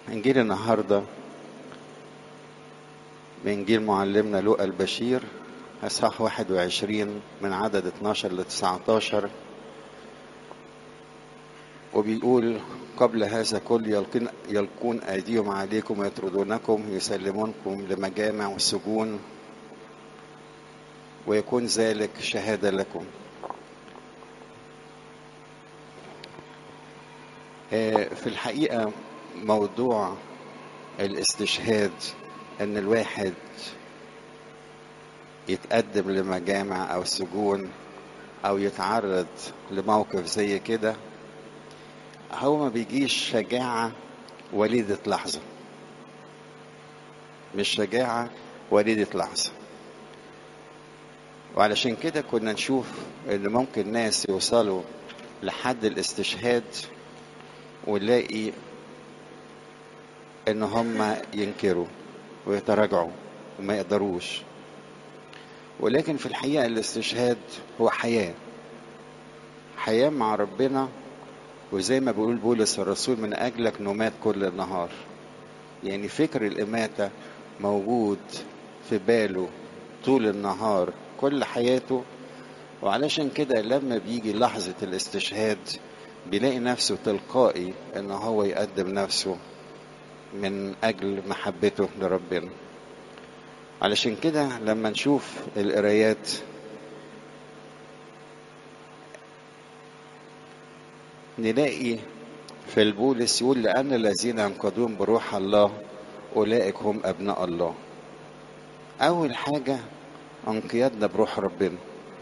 إنجيل النهاردة بإنجيل معلمنا لوقا البشير أصحاح 21 من عدد 12 ل 19 وبيقول قبل هذا كل يلقين يلقون أيديهم عليكم ويطردونكم يسلمونكم لمجامع والسجون ويكون ذلك شهادة لكم في الحقيقة موضوع الاستشهاد ان الواحد يتقدم لمجامع او سجون او يتعرض لموقف زي كده هو ما بيجيش شجاعة وليدة لحظة مش شجاعة وليدة لحظة وعلشان كده كنا نشوف ان ممكن ناس يوصلوا لحد الاستشهاد ونلاقي ان هم ينكروا ويتراجعوا وما يقدروش ولكن في الحقيقة الاستشهاد هو حياة حياة مع ربنا وزي ما بيقول بولس الرسول من أجلك نمات كل النهار يعني فكر الإماتة موجود في باله طول النهار كل حياته وعلشان كده لما بيجي لحظة الاستشهاد بيلاقي نفسه تلقائي ان هو يقدم نفسه من اجل محبته لربنا علشان كده لما نشوف القرايات نلاقي في البولس يقول لأن الذين ينقضون بروح الله أولئك هم أبناء الله أول حاجة انقيادنا بروح ربنا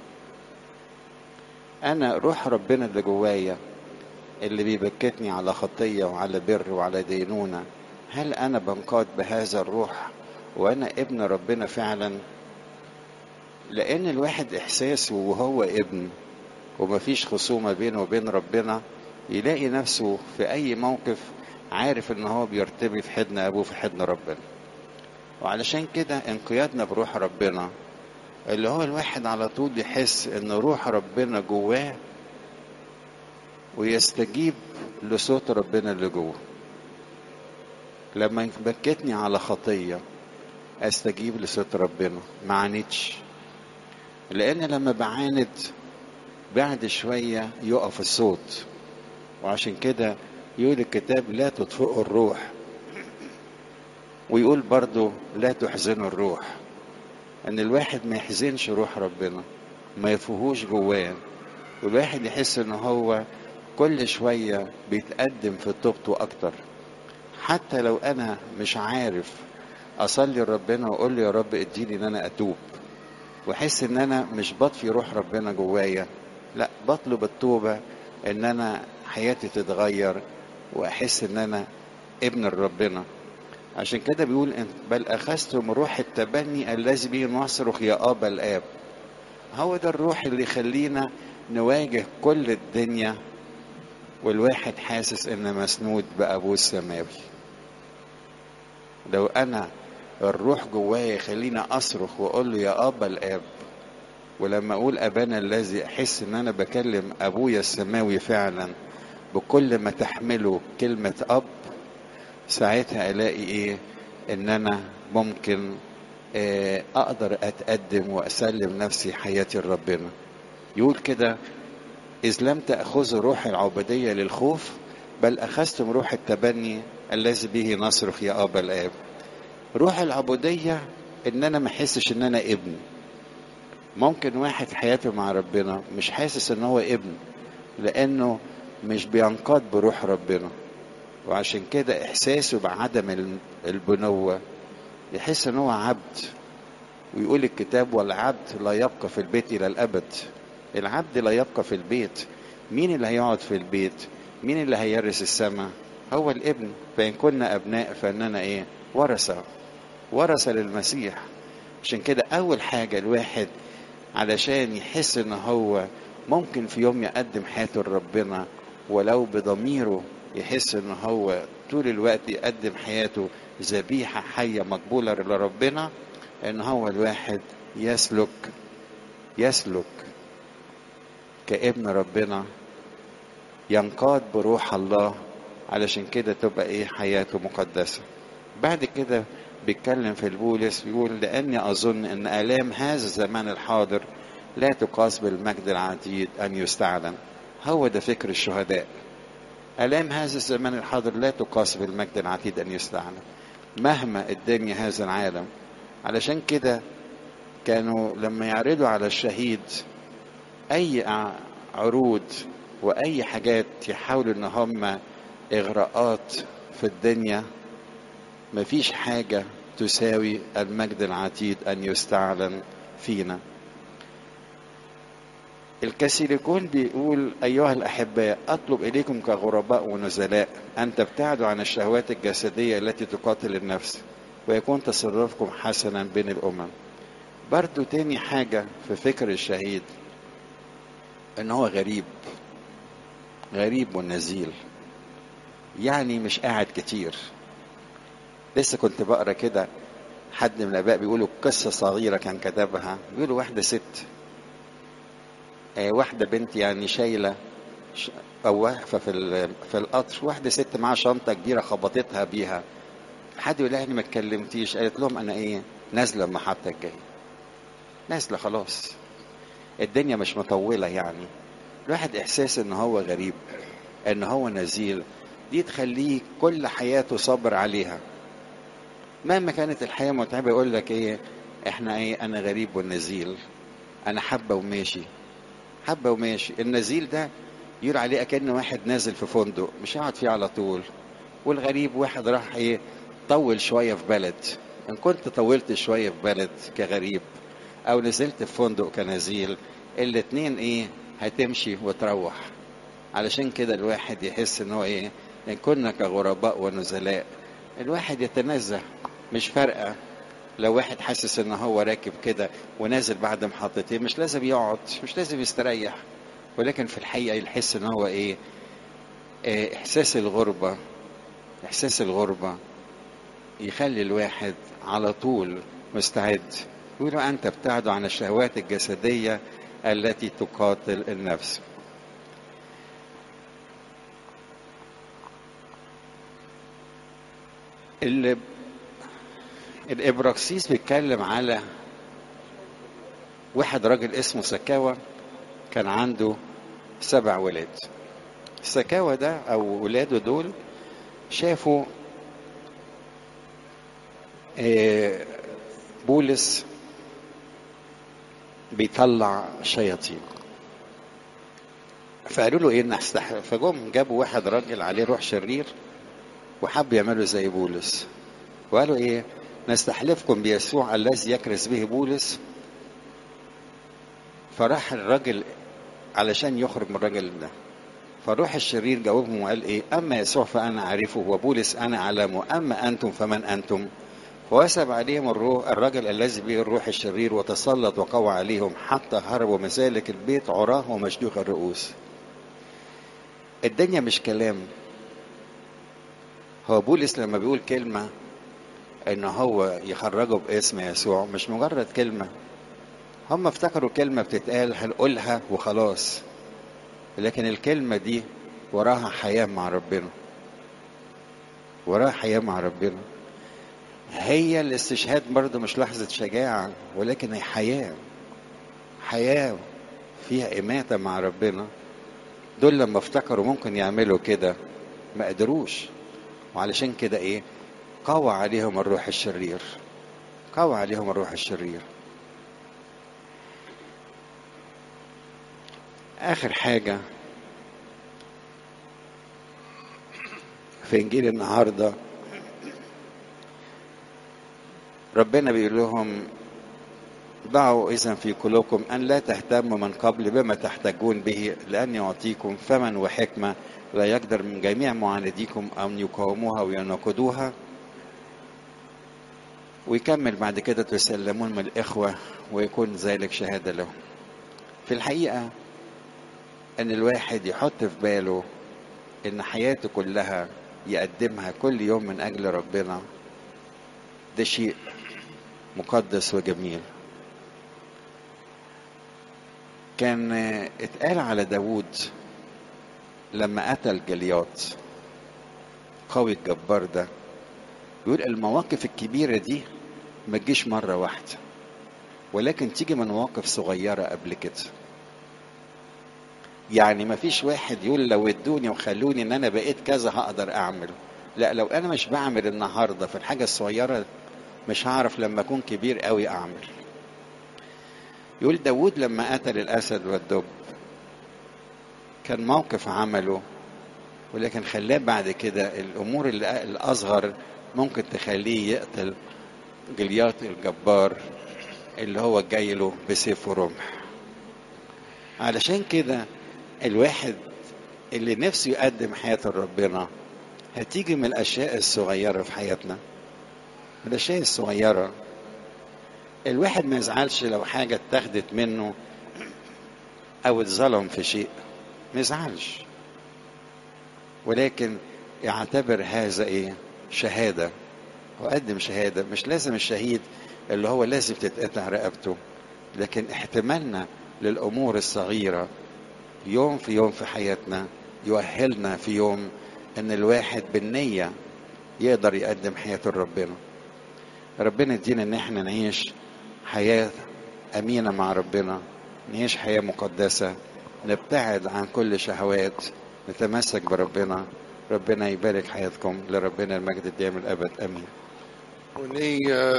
أنا روح ربنا اللي جوايا اللي بيبكتني على خطية وعلى بر وعلى دينونة هل أنا بنقاد بهذا الروح وأنا ابن ربنا فعلا لأن الواحد إحساسه وهو ابن ومفيش خصومة بينه وبين ربنا يلاقي نفسه في أي موقف عارف إن هو بيرتبي في حضن أبوه في حضن ربنا وعلشان كده انقيادنا بروح ربنا اللي هو الواحد على طول يحس إن روح ربنا جواه ويستجيب لصوت ربنا اللي جوه لما يبكتني على خطيه استجيب لصوت ربنا ما عاندش لان لما بعاند بعد شويه يقف الصوت وعشان كده يقول الكتاب لا تطفئوا الروح ويقول برضو لا تحزنوا الروح ان الواحد ما يحزنش روح ربنا ما يفهوش جواه والواحد يحس ان هو كل شوية بيتقدم في توبته أكتر حتى لو أنا مش عارف أصلي لربنا وأقول له يا رب اديني إن أنا أتوب وأحس إن أنا مش بطفي روح ربنا جوايا لا بطلب التوبة إن أنا حياتي تتغير وأحس إن أنا ابن ربنا عشان كده بيقول بل أخذتم روح التبني الذي به نصرخ يا أبا الآب هو ده الروح اللي يخلينا نواجه كل الدنيا والواحد حاسس ان مسنود بابوه السماوي لو انا الروح جوايا يخليني اصرخ واقول له يا ابا الاب ولما اقول ابانا الذي احس ان انا بكلم ابويا السماوي فعلا بكل ما تحمله كلمة اب ساعتها الاقي ايه ان انا ممكن اقدر اتقدم واسلم نفسي حياتي لربنا يقول كده إذ لم تأخذوا روح العبودية للخوف بل أخذتم روح التبني الذي به نصرخ يا أبا الآب روح العبودية إن أنا ما أحسش إن أنا ابن ممكن واحد في حياته مع ربنا مش حاسس إن هو ابن لأنه مش بينقاد بروح ربنا وعشان كده إحساسه بعدم البنوة يحس إن هو عبد ويقول الكتاب والعبد لا يبقى في البيت إلى الأبد العبد لا يبقى في البيت مين اللي هيقعد في البيت مين اللي هيرث السماء هو الابن فإن كنا أبناء فإننا إيه ورثة ورثة للمسيح عشان كده أول حاجة الواحد علشان يحس إن هو ممكن في يوم يقدم حياته لربنا ولو بضميره يحس إن هو طول الوقت يقدم حياته ذبيحة حية مقبولة لربنا إن هو الواحد يسلك يسلك كابن ربنا ينقاد بروح الله علشان كده تبقى ايه حياته مقدسة بعد كده بيتكلم في البولس بيقول لأني أظن أن آلام هذا الزمان الحاضر لا تقاس بالمجد العتيد أن يستعلن هو ده فكر الشهداء آلام هذا الزمان الحاضر لا تقاس بالمجد العتيد أن يستعلن مهما الدنيا هذا العالم علشان كده كانوا لما يعرضوا على الشهيد أي عروض وأي حاجات يحاولوا إن هم إغراءات في الدنيا مفيش حاجة تساوي المجد العتيد أن يستعلن فينا الكاثوليكون بيقول أيها الأحباء أطلب إليكم كغرباء ونزلاء أن تبتعدوا عن الشهوات الجسدية التي تقاتل النفس ويكون تصرفكم حسنا بين الأمم برضو تاني حاجة في فكر الشهيد إن هو غريب غريب ونزيل يعني مش قاعد كتير لسه كنت بقرا كده حد من الاباء بيقولوا قصه صغيره كان كتبها بيقولوا واحده ست آه واحده بنت يعني شايله ش... او واقفه في ال... في القطر واحده ست معاها شنطه كبيره خبطتها بيها حد يقول لها ما اتكلمتيش قالت لهم انا ايه نازله المحطه الجايه نازله خلاص الدنيا مش مطوله يعني الواحد احساس ان هو غريب ان هو نزيل دي تخليه كل حياته صبر عليها مهما كانت الحياة متعبة يقول لك ايه احنا ايه انا غريب والنزيل انا حبة وماشي حبة وماشي النزيل ده يقول عليه اكن واحد نازل في فندق مش قاعد فيه على طول والغريب واحد راح ايه طول شوية في بلد ان كنت طولت شوية في بلد كغريب او نزلت في فندق كنزيل الاتنين ايه هتمشي وتروح علشان كده الواحد يحس ان هو ايه ان كنا كغرباء ونزلاء الواحد يتنزه مش فارقه لو واحد حاسس ان هو راكب كده ونازل بعد محطتين مش لازم يقعد مش لازم يستريح ولكن في الحقيقه يحس ان هو ايه, إيه احساس الغربه احساس الغربه يخلي الواحد على طول مستعد يقولوا انت ابتعد عن الشهوات الجسديه التي تقاتل النفس اللي الابراكسيس بيتكلم على واحد راجل اسمه سكاوى كان عنده سبع ولاد سكاوى ده او ولاده دول شافوا بولس بيطلع شياطين فقالوا له ايه نستح فجم جابوا واحد راجل عليه روح شرير وحب يعملوا زي بولس وقالوا ايه نستحلفكم بيسوع الذي يكرز به بولس فراح الراجل علشان يخرج من الراجل ده فروح الشرير جاوبهم وقال ايه اما يسوع فانا اعرفه وبولس انا اعلمه اما انتم فمن انتم فوسب عليهم الروح الرجل الذي به الروح الشرير وتسلط وقوى عليهم حتى هربوا مسالك البيت عراه ومشدوخ الرؤوس الدنيا مش كلام هو بولس لما بيقول كلمة ان هو يخرجه باسم يسوع مش مجرد كلمة هم افتكروا كلمة بتتقال هنقولها وخلاص لكن الكلمة دي وراها حياة مع ربنا وراها حياة مع ربنا هي الاستشهاد برضه مش لحظة شجاعة ولكن هي حياة حياة فيها إماتة مع ربنا دول لما افتكروا ممكن يعملوا كده ما قدروش وعلشان كده ايه قوى عليهم الروح الشرير قوى عليهم الروح الشرير اخر حاجة في انجيل النهارده ربنا بيقول لهم ضعوا إذا في قلوبكم أن لا تهتموا من قبل بما تحتاجون به لأن يعطيكم فمن وحكمة لا يقدر من جميع معانديكم أن يقاوموها ويناقضوها ويكمل بعد كده تسلمون من الإخوة ويكون ذلك شهادة لهم في الحقيقة أن الواحد يحط في باله أن حياته كلها يقدمها كل يوم من أجل ربنا ده شيء مقدس وجميل كان اتقال على داود لما قتل جليات القوي الجبار ده بيقول المواقف الكبيرة دي ما تجيش مرة واحدة ولكن تيجي من مواقف صغيرة قبل كده يعني ما فيش واحد يقول لو ادوني وخلوني ان انا بقيت كذا هقدر اعمل لا لو انا مش بعمل النهارده في الحاجة الصغيرة مش هعرف لما اكون كبير قوي اعمل يقول داود لما قتل الاسد والدب كان موقف عمله ولكن خلاه بعد كده الامور اللي الاصغر ممكن تخليه يقتل جليات الجبار اللي هو جاي له بسيف ورمح علشان كده الواحد اللي نفسه يقدم حياته لربنا هتيجي من الاشياء الصغيره في حياتنا من الاشياء الصغيره الواحد ما يزعلش لو حاجه اتاخدت منه او اتظلم في شيء ما يزعلش ولكن يعتبر هذا ايه شهاده وقدم شهاده مش لازم الشهيد اللي هو لازم تتقطع رقبته لكن احتمالنا للامور الصغيره يوم في يوم في حياتنا يؤهلنا في يوم ان الواحد بالنيه يقدر يقدم حياته لربنا ربنا يدينا ان احنا نعيش حياه امينه مع ربنا نعيش حياه مقدسه نبتعد عن كل شهوات نتمسك بربنا ربنا يبارك حياتكم لربنا المجد الدائم الابد امين وني